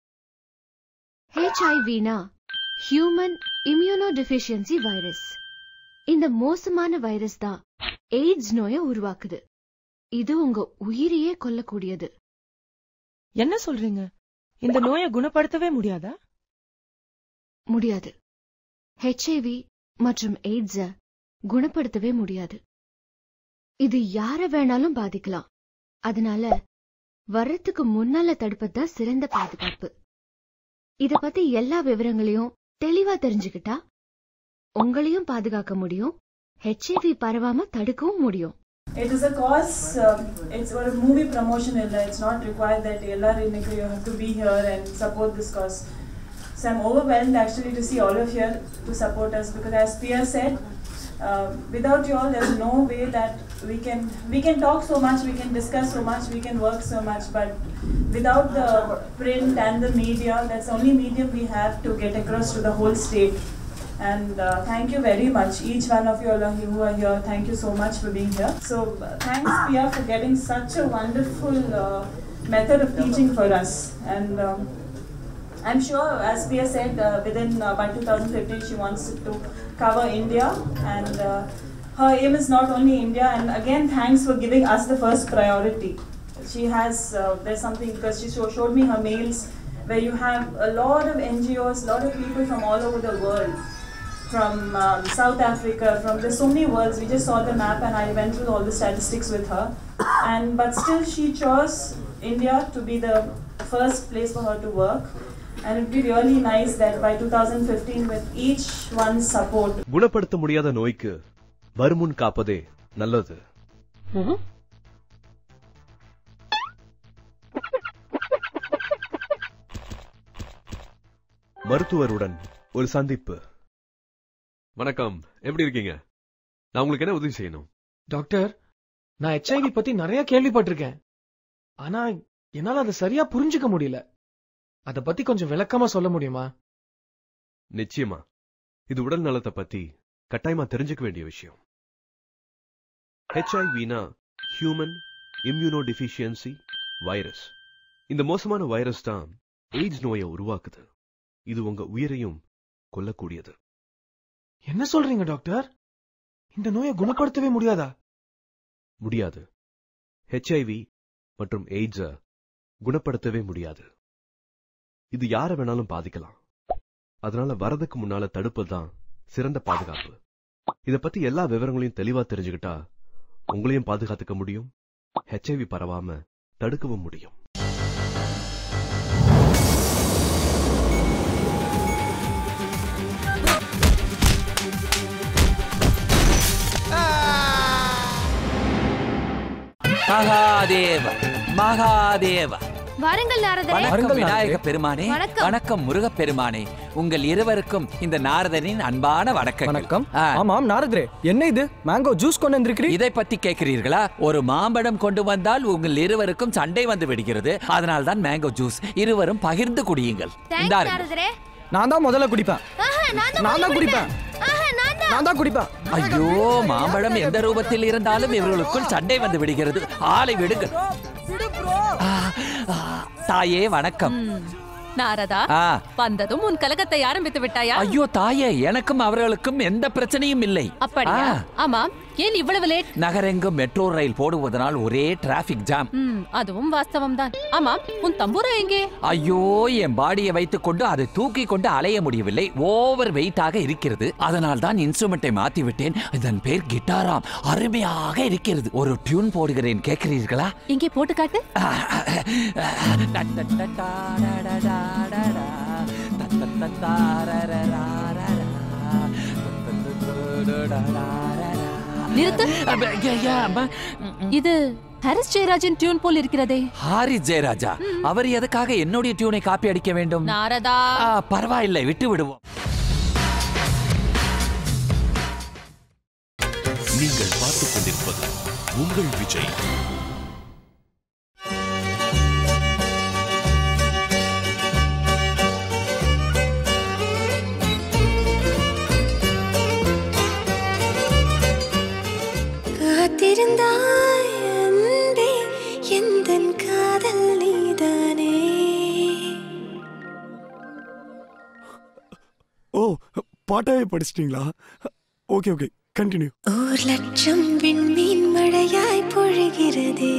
Speaker 2: ஹெச்ஐவினா ஹியூமன் இம்யூனோ டெஃபிஷியன்சி வைரஸ் இந்த மோசமான வைரஸ் தான் எய்ட்ஸ் நோயை உருவாக்குது இது உங்க உயிரையே கொல்லக்கூடியது
Speaker 3: என்ன சொல்றீங்க இந்த நோயை குணப்படுத்தவே முடியாதா
Speaker 2: முடியாது ஹெச்ஐவி மற்றும் எய்ட்ஸ குணப்படுத்தவே முடியாது இது யார வேணாலும் பாதிக்கலாம் அதனால வர்றதுக்கு முன்னால தடுப்பதுதான் சிறந்த பாதுகாப்பு இத பத்தி எல்லா விவரங்களையும் தெளிவா தெரிஞ்சுக்கிட்டா உங்களையும் பாதுகாக்க முடியும் ஹெச்ஐவி பரவாம தடுக்கவும் முடியும்
Speaker 8: It is a cause, um, it's for a movie promotion, illa. it's not required that எல்லாரும் இன்னைக்கு you have to be here and support this cause. So I'm overwhelmed actually to see all of you here to support us because as Pia said, uh, without you all there's no way that we can, we can talk so much, we can discuss so much, we can work so much, but without the print and the media, that's the only medium we have to get across to the whole state. And uh, thank you very much, each one of you all are- who are here. Thank you so much for being here. So uh, thanks, Pia, for getting such a wonderful uh, method of teaching for us. And um, I'm sure, as Pia said, uh, within uh, by 2015 she wants to cover India, and uh, her aim is not only India. And again, thanks for giving us the first priority. She has uh, there's something because she show, showed me her mails where you have a lot of NGOs, a lot of people from all over the world from um, South Africa, from there's so many worlds. We just saw the map, and I went through all the statistics with her. And but still, she chose India to be the first place for her to work. And it'd be really nice that by 2015, with each one's support,
Speaker 9: குணப்படுத்த முடியாத நோய்க்கு வருமுன் காப்பதே நல்லது மருத்துவருடன் ஒரு சந்திப்பு வணக்கம் எப்படி இருக்கீங்க நான் உங்களுக்கு என்ன உதவி செய்யணும்
Speaker 11: டாக்டர் நான் ஹெச்ஐவி பத்தி நிறைய கேள்விப்பட்டிருக்கேன் ஆனா என்னால அதை சரியா புரிஞ்சுக்க முடியல அத பத்தி கொஞ்சம் விளக்கமா சொல்ல முடியுமா
Speaker 9: நிச்சயமா இது உடல் நலத்தை பத்தி கட்டாயமா தெரிஞ்சுக்க வேண்டிய விஷயம் ஹெச்ஐவினா ஹியூமன் இம்யூனோ டிஃபிஷியன்சி வைரஸ் இந்த மோசமான வைரஸ் தான் எய்ட்ஸ் நோயை உருவாக்குது இது உங்க உயிரையும் கொல்லக்கூடியது
Speaker 11: என்ன சொல்றீங்க டாக்டர் இந்த நோயை குணப்படுத்தவே முடியாதா
Speaker 9: முடியாது ஹெச்ஐவி மற்றும் எய்ட்ஸ குணப்படுத்தவே முடியாது இது யார வேணாலும் பாதிக்கலாம் அதனால வரதுக்கு முன்னால தடுப்பது தான் சிறந்த பாதுகாப்பு இத பத்தி எல்லா விவரங்களையும் தெளிவா தெரிஞ்சுக்கிட்டா உங்களையும் பாதுகாத்துக்க முடியும் ஹெச்ஐவி பரவாம தடுக்கவும் முடியும்
Speaker 13: மகாதேவ மகாதேவ
Speaker 26: வாருங்கள் நாரதரே
Speaker 13: வணக்கம் விநாயக பெருமானே
Speaker 26: வணக்கம்.
Speaker 13: வணக்கம் முருகப் பெருமானே உங்கள் இருவருக்கும் இந்த நாரதனின் அன்பான வணக்கம்
Speaker 14: வணக்கம் ஆமாம் நாரதரே என்ன இது மேங்கோ ஜூஸ் கொண்டு வந்திருக்கிறீ
Speaker 13: இதை பத்தி கேட்கிறீர்களா ஒரு மாம்பழம் கொண்டு வந்தால் உங்கள் இருவருக்கும் சண்டை வந்து விடுகிறது அதனால் தான் மேங்கோ ஜூஸ் இருவரும் பகிர்ந்து குடியுங்கள்
Speaker 26: தேங்க்ஸ்
Speaker 13: இந்தாருங்கள்.
Speaker 26: நாரதரே
Speaker 14: நான் தான் முதல்ல குடிப்பேன்
Speaker 26: ஆஹா, நான் தான்
Speaker 14: நான் தான்
Speaker 26: முதல்ல
Speaker 14: குடிப்பேன்
Speaker 26: ஆஹா, நான் தான்
Speaker 14: நான் தான் குடிப்பேன்
Speaker 13: ஐயோ மாம்பழம் எந்த ரூபத்தில் இருந்தாலும் இவர்களுக்குள் சண்டை வந்து விடுகிறது ஆளை விடுங்க ஆ, ஆ, தாயே வணக்கம்
Speaker 15: நாரதா
Speaker 13: ஆ.
Speaker 15: வந்ததும் உன் கலகத்தை ஆரம்பித்து விட்டாயா
Speaker 13: ஐயோ தாயே எனக்கும் அவர்களுக்கும் எந்த பிரச்சனையும் இல்லை
Speaker 15: அப்படியா
Speaker 13: ஆ.
Speaker 15: ஆமாம் ஏன் இவ்வளவு லேட்
Speaker 13: நகரெங்கும் மெட்ரோ ரயில் போடுவதனால் ஒரே டிராபிக் ஜாம்
Speaker 15: ம் அதுவும் வாஸ்தவம் தான் ஆமாம் உன் தம்பூரா எங்கே
Speaker 13: ஐயோ என் பாடியை வைத்துக் கொண்டு அதை தூக்கி கொண்டு அலைய முடியவில்லை ஓவர் வெயிட்டாக இருக்கிறது அதனால் தான் இன்ஸ்ட்ருமெண்ட்டை மாத்தி விட்டேன் இதன் பேர் கிட்டாராம் அருமையாக இருக்கிறது ஒரு டியூன் போடுகிறேன் கேட்கிறீர்களா
Speaker 15: இங்கே போட்டு காட்டு நிறுத்து இது ஹாரிஸ் ஜெயராஜன் டியூன் போல் இருக்கிறதே
Speaker 13: ஹாரி ஜெயராஜா அவர் எதுக்காக என்னுடைய டியூனை காப்பி அடிக்க வேண்டும்
Speaker 15: நாரதா
Speaker 13: ஆ, பரவாயில்லை விட்டு விடுவோம்
Speaker 6: நீங்கள் பார்த்துக் கொண்டிருப்பது உங்கள் விஜய்
Speaker 10: காத்திருந்தாய் அன்பே எந்தன் காதல் நீதானே
Speaker 12: ஓ பாட்டாவே படிச்சிட்டிங்களா ஓகே ஓகே கண்டினியூ
Speaker 10: ஓர் லட்சம் விண்மீன் மழையாய் பொழிகிறதே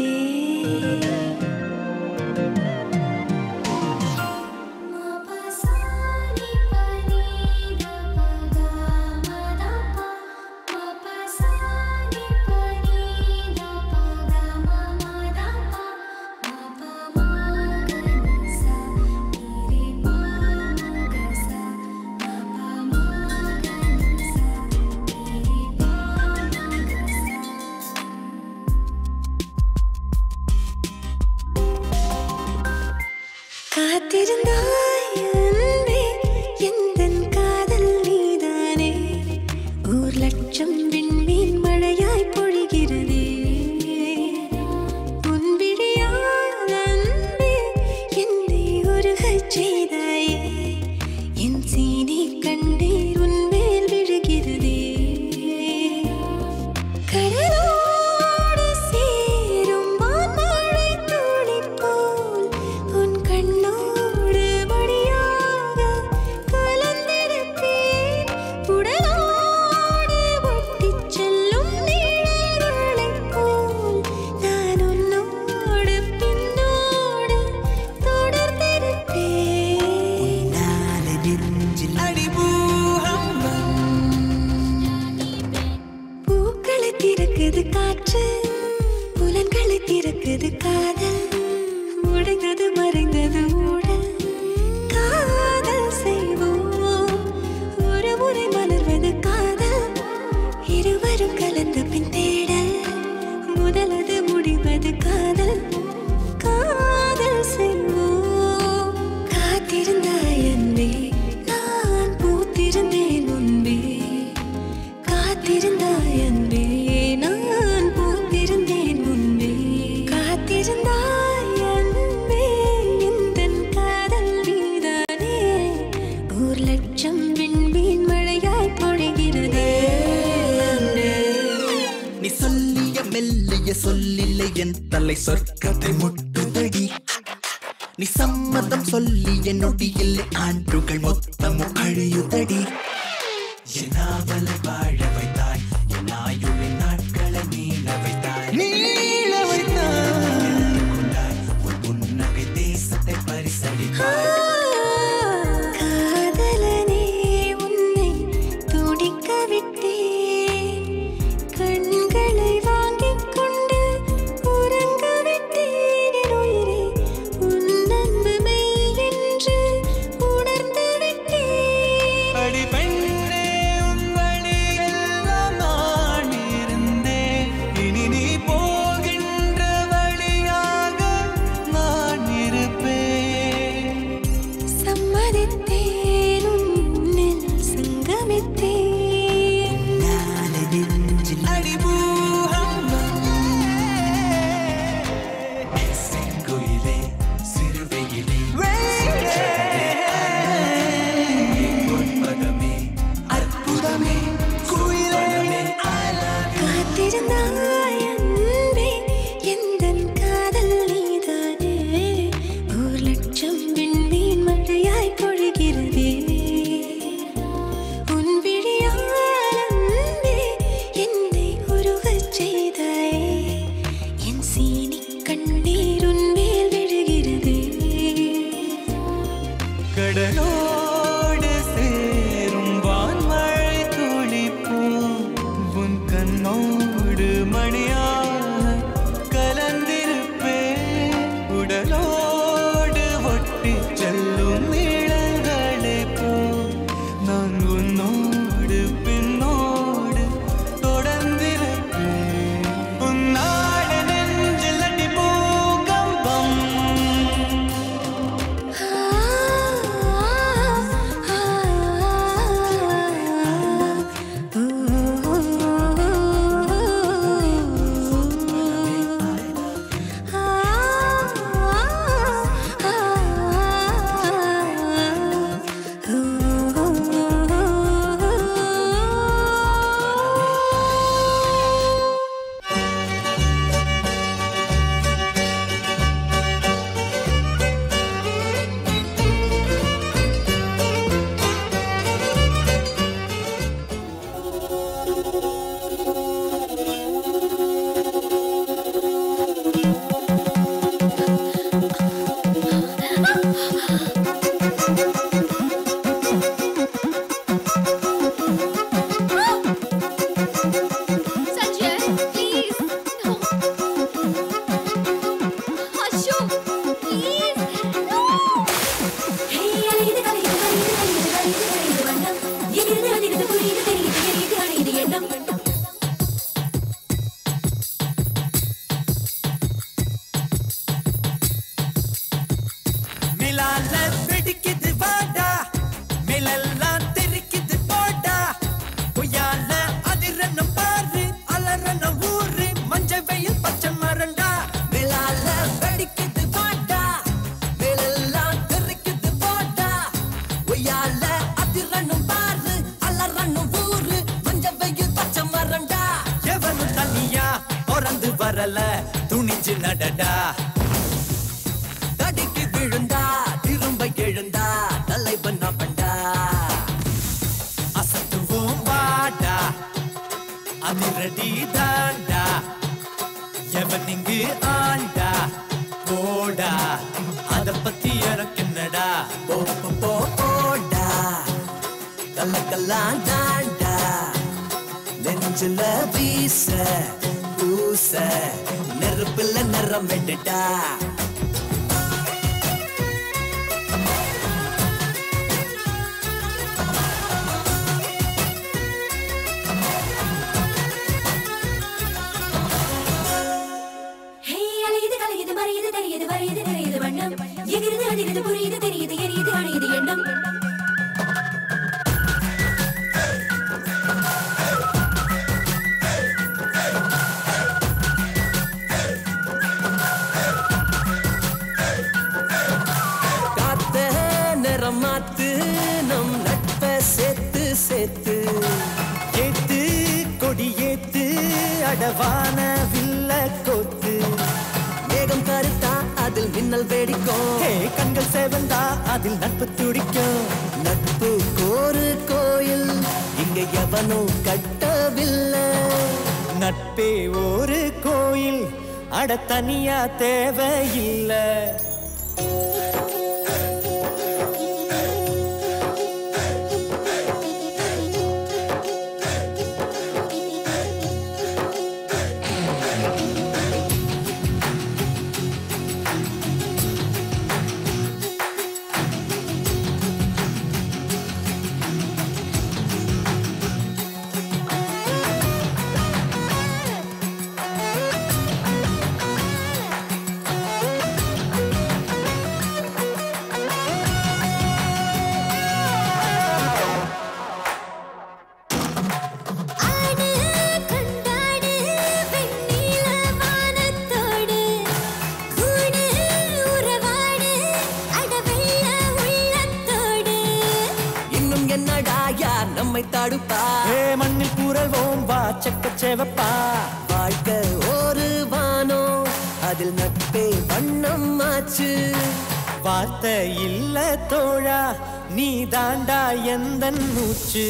Speaker 10: காத்திருந்தாய் அன்பே எந்தன் காதல் நீதானே ஓர் லட்சம் விண்மீன் மழையாய் பொழிகிறதே உன் விழியால் அன்பே என்னை உருகச் செய்தாயே என் சீனி கண்ணீர் உன் மேல் விழுகிறதே கடலோடு சேரும் வான்மழை துளி போல் உன் கண்ணோடு மடியாக கலந்திருப்பேன் உடலோடு ஒட்டிச் செல்லும் நிழல்களைப் போல் நான் உன்னோடு பின்னோடு தொடர்ந்திருப்பேன் பூக்களை திறக்குது காற்று புலன்களை திறக்குது காதல் உடைந்தது மறைந்தது ஊடல் காதல் செய்வோம் ஒரு முறை மலர்வது காதல் இருவரும் கலந்த பின் தேடல் முதலது முடிவது காதல் காதல் செய்வோம் காத்திருந்தாய் அன்பே நான் பூத்திருந்தேன் முன்பே காத்திருந்தாய் அன்பே நான் பூத்திருந்தேன் முன்பே காத்திருந்தாய் அன்பே எந்தன் காதல் நீதானே ஒரு லட்சம் விண்மீன் மழையாய் பொழிகிறதே
Speaker 16: நீ சொல்லிய மெல்லிய சொல்லில்லை என் தலை சொர்க்கத்தை முட்டுதடி நீ சம்மதம் சொல்லிய நொடியில் ஆண்டுகள் மொத்தமும் கழியுதடி என் ஆவலை வாழ வைத்தாய் என் ஆயுளின் நாட்களை நீள வைத்தாய் நீள வைத்தாய் கொண்டாய் உன் புன்னகை தேசத்தை பரிசளித்தாய்
Speaker 10: காதலனே உன்னை துடிக்க விட்டேன் கண்களை வாங்கிக் கொண்டு உறங்க விட்டேன் என் உயிரே உன் அன்பு மெய் என்று உணர்ந்து விட்டேன்
Speaker 16: அடி பெண்ணே உன் வழியெல்லாம் நான் இருந்தேன் இனி நீ போகின்ற வழியாக நான் இருப்பேன்
Speaker 10: சம்மதித்தேன் உன்னில் சங்கமித்தேன்
Speaker 16: செங்குயிலே சிறுவையிலே பொன்பதமே அற்புதமே குயிலே
Speaker 10: காத்திருந்தாய் அன்பே எந்தன் காதல் நீதானே ஒரு லட்சம் விண்மீன் மழையாய் பொழிகிறதே உன் விழியால் அன்பே என்னை உருகச் செய்தாயே என் சீனி கண்ணீர் உன் மேல் விழுகிறதே
Speaker 16: கடலோடு சேரும் வான்மழை துளிப்போம் உன் கண்ணோடு மணியாக கலந்திருப்பேன் உடலோடு ஒட்டி செல்லும் நிழல்களை போல் நான் உன்னோடு பின்னோடு தொடர்ந்திருப்பேன் உன்னாட நெஞ்சில்
Speaker 4: கொய்யால அதிரணும் பாரு அலறணும் ஊரு மஞ்ச வெயில் பச்சை மரண்டா எவனும் தனியா பிறந்து வரல துணிஞ்சு நடடா தடிக்கு விழுந்தா திரும்ப எழுந்தா தலைவன் அவன்டா அசத்துவோம் வாடா அதிரடி தாண்டா எவன் இங்கு ஆண்டா போடா அத பத்தி எனக்கு என்னடா போ போ, போ போடா கல்லக்கெல்லாம் தாண்டா நெஞ்சுல வீச பூச நெருப்புல நிறம் விட்டுட்டா
Speaker 10: ஹே அலையுது கலையுது மறையுது தெரியுது வரையுது நிறையுது வண்ணம் எகிருது அதிருது புரியுது தெரியுது எரியுது அணையுது எண்ணம்
Speaker 4: காத்த நிறம் மாத்து நம் நட்ப சேர்த்து சேர்த்து ஏத்து கொடி ஏத்து அடவான வில்ல கோத்து மேகம் கருத்தா அதில் மின்னல் வெடிக்கும் ஹே, கண்கள் சேவந்தா அதில் நட்பு துடிக்கும் நட்பு கோரு கோயில் இங்க எவனும் கட்டவில்லை நட்பே ஒரு கோயில் அட தனியா தேவையில்லை
Speaker 10: ஆடு கொண்டாடு வெண்ணில வானத்தோடு கூடு உறவாடு அடவெள்ள உள்ளத்தோடு
Speaker 4: இன்னும் என்னடா யார் நம்மை தடுப்பா ஏ மண்ணில் புரள்வோம் வா செக்க செவப்பா வாழ்க்கை ஒரு வானோ அதில் நட்பே வண்ணம் ஆச்சு வார்த்தை இல்ல தோழா நீ தாண்டா எந்த மூச்சு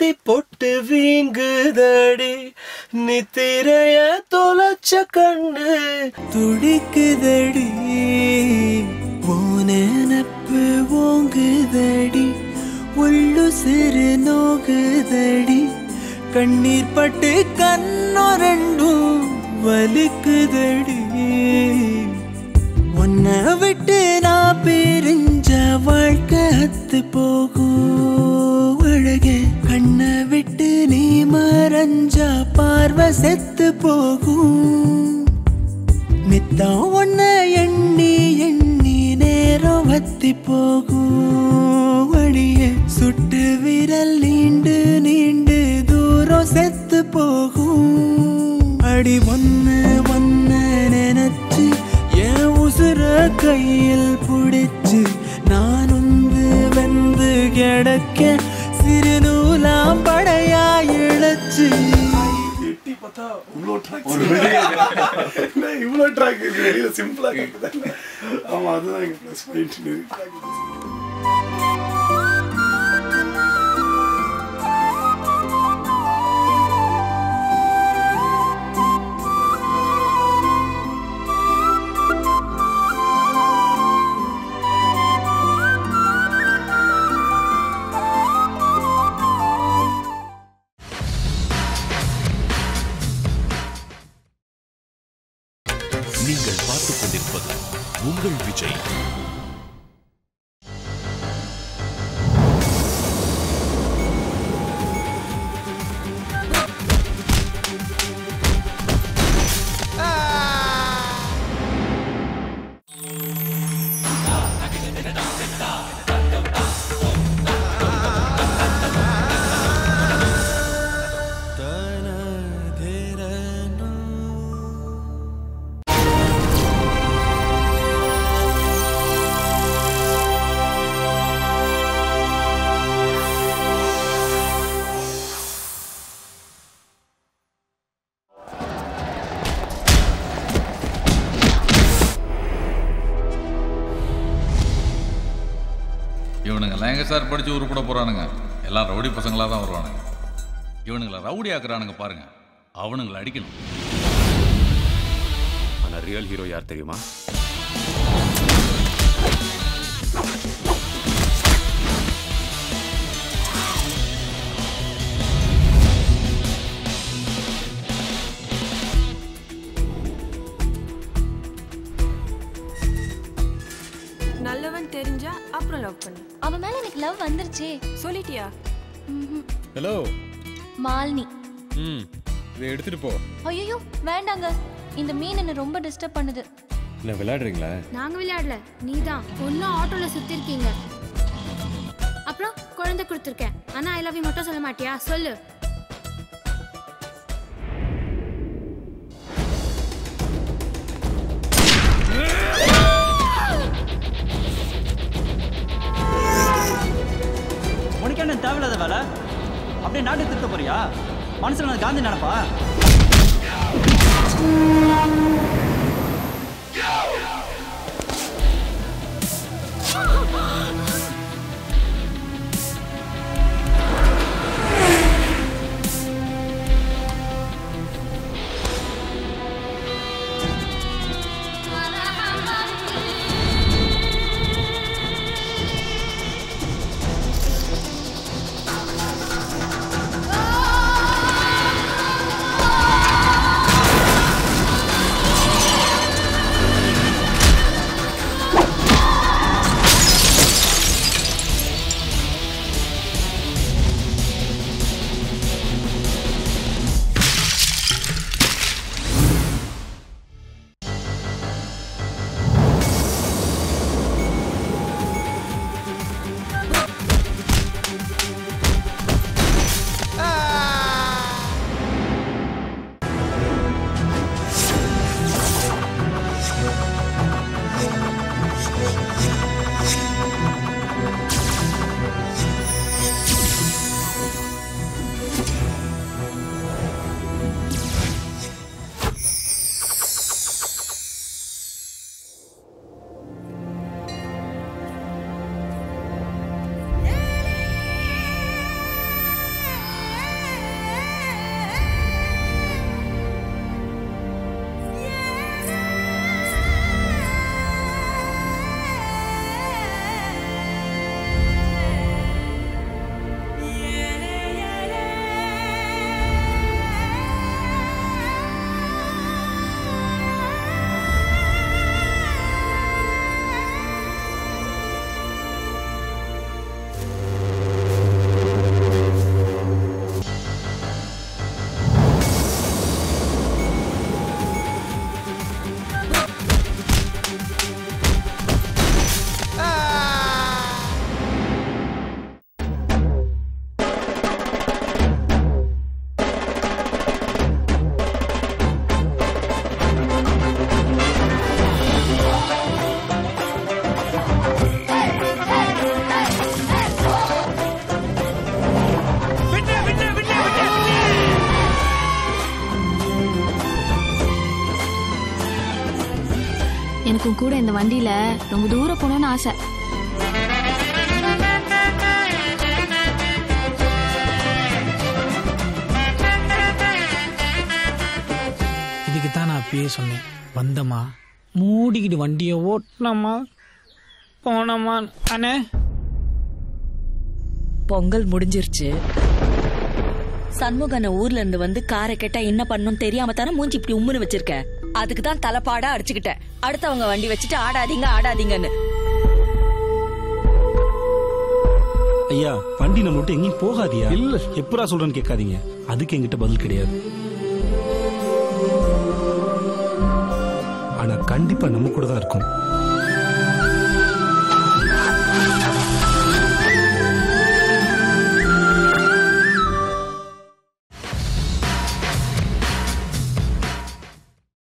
Speaker 16: பொட்டு வீங்குதடி நித்திரைய தொலைச்ச கண்ணு துடிக்குதடி ஓனப்பு ஓங்குதடி உள்ளு சிறு நோகுதடி கண்ணீர் பட்டு கண்ணோ ரெண்டும் வலிக்குதடி உன்னை விட்டு நான் பிரிஞ்ச வாழ்க்கை அத்து போகும் அழகே கண்ணை விட்டு நீ மறைஞ்ச பார்வை செத்து போகும் நித்தம் உன்னை எண்ணி எண்ணி நேரம் வத்தி போகும் அடியே சுட்டு விரல் நீண்டு நீண்டு தூரம் செத்து போகும் அடி ஒன்னு ஒன்னு நினைச்சு என் உசுர கையில் புடிச்சு நான் உந்து வெந்து கிடக்க சிறு நூலாம் படையா இழைச்சு
Speaker 12: எட்டி பார்த்தா இவ்வளோ ட்ராக் இவ்வளோ ட்ராக் இருக்கு வெளியில சிம்பிளா கேக்குது ஆமா அதுதான் எங்க ப்ளஸ் பாயிண்ட்
Speaker 6: நீங்கள் பார்த்துக் கொண்டிருப்பது உங்கள் விஜய்
Speaker 5: இவனுங்க எங்க சார் படிச்சு உருப்பட போறானுங்க எல்லாம் ரவுடி பசங்களா தான் வருவானுங்க இவனுங்களை ரவுடி ஆக்குறானுங்க பாருங்க அவனுங்களை அடிக்கணும்
Speaker 7: ஆனா ரியல் ஹீரோ யார் தெரியுமா
Speaker 17: நல்லவன் தெரிஞ்சா அப்புறம் லவ் பண்ணு
Speaker 30: அவன் மேல எனக்கு லவ் வந்துருச்சே
Speaker 17: சொல்லிட்டியா
Speaker 18: ஹலோ
Speaker 30: மாலினி
Speaker 18: ம் இதை எடுத்துட்டு போ
Speaker 30: ஐயோ வேண்டாங்க இந்த மீன் என்ன ரொம்ப டிஸ்டர்ப் பண்ணுது
Speaker 18: என்ன விளையாடுறீங்களா
Speaker 19: நாங்க விளையாடல நீதான் ஒன்னும் ஆட்டோல சுத்தி இருக்கீங்க அப்புறம் குழந்தை கொடுத்துருக்கேன் ஆனா ஐ லவ் யூ மட்டும் சொல்ல மாட்டியா சொல்லு
Speaker 20: உனக்கு என்ன தேவையில்லாத வேலை அப்படியே நாட்டை திருத்த போறியா மனசுல நான் காந்தி நினைப்பா
Speaker 19: ஆ உன் கூட இந்த வண்டியில ரொம்ப தூரம் போகணும்னு ஆசை
Speaker 1: இதுக்கு தான் நான் அப்பயே சொன்னேன் வந்தம்மா மூடிக்கிட்டு வண்டியை ஓட்டினம்மா போனம்மா அண்ணே
Speaker 7: பொங்கல் முடிஞ்சிருச்சு சண்முகன ஊர்ல இருந்து வந்து காரை கேட்டா என்ன பண்ணும் தெரியாம தானே மூஞ்சி இப்படி உம்முன்னு வச்சிருக்க அதுக்கு தான் தலைப்பாடா அடிச்சுக்கிட்டேன் அடுத்தவங்க வண்டி வச்சுட்டு ஆடாதீங்க ஆடாதீங்கன்னு
Speaker 21: ஐயா வண்டி நம்ம விட்டு எங்கேயும் போகாதியா இல்ல எப்பரா சொல்றேன்னு கேட்காதீங்க அதுக்கு என்கிட்ட பதில் கிடையாது ஆனா கண்டிப்பா நம்ம கூட தான் இருக்கும்